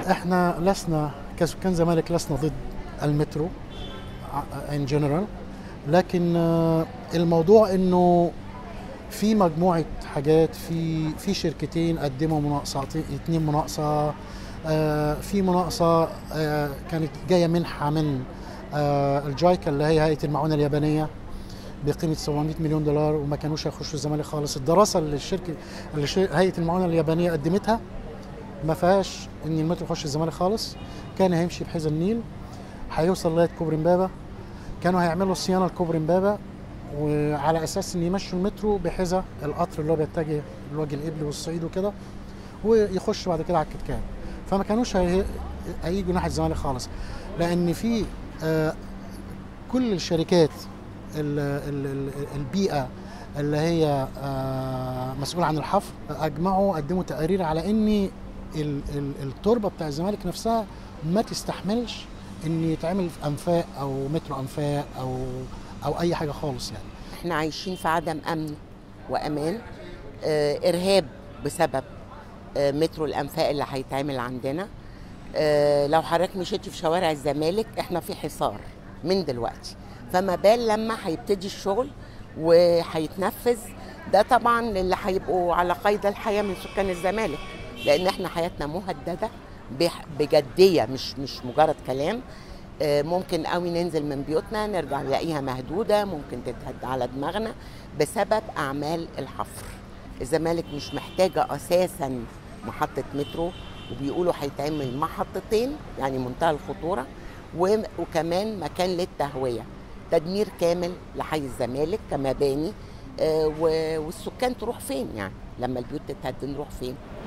احنا لسنا كسكان زمالك لسنا ضد المترو ان جنرال لكن آه، الموضوع انه في مجموعه حاجات في في شركتين قدموا مناقصتين اتنين مناقصه آه، في مناقصه آه، كانت جايه منحه من آه، الجايكا اللي هي هيئه المعونه اليابانيه بقيمه 700 مليون دولار وما كانوش هيخشوا الزمالك خالص الدراسه اللي الشركه اللي شر- هيئه المعونه اليابانيه قدمتها ما فيهاش ان المترو يخش الزمالك خالص كان هيمشي بحيز النيل هيوصل لغايه كوبري امبابه كانوا هيعملوا صيانه لكوبري امبابه وعلى اساس ان يمشوا المترو بحذا القطر اللي هو بيتجه الوجه القبلي والصعيد وكده ويخش بعد كده على الكتكان فما كانوش هي- هيجوا ناحيه الزمالك خالص لان في آه، كل الشركات ال- ال- ال- البيئه اللي هي آه، مسؤوله عن الحفر اجمعوا قدموا تقارير على ان ال- ال- التربه بتاع الزمالك نفسها ما تستحملش ان يتعمل في انفاق او مترو انفاق او او اي حاجه خالص يعني احنا عايشين في عدم امن وامان آه، ارهاب بسبب آه، مترو الانفاق اللي هيتعمل عندنا آه، لو حضرتك مشيتي في شوارع الزمالك احنا في حصار من دلوقتي فما بال لما هيبتدي الشغل وهيتنفذ ده طبعا للي هيبقوا على قيد الحياه من سكان الزمالك لان احنا حياتنا مهدده بح- بجديه مش مش مجرد كلام آه، ممكن قوي ننزل من بيوتنا نرجع نلاقيها مهدوده ممكن تتهد على دماغنا بسبب اعمال الحفر الزمالك مش محتاجه اساسا محطه مترو وبيقولوا هيتعمل محطتين يعني منتهى الخطوره و- وكمان مكان للتهويه تدمير كامل لحي الزمالك كمباني آه، و- والسكان تروح فين يعني لما البيوت تتهد نروح فين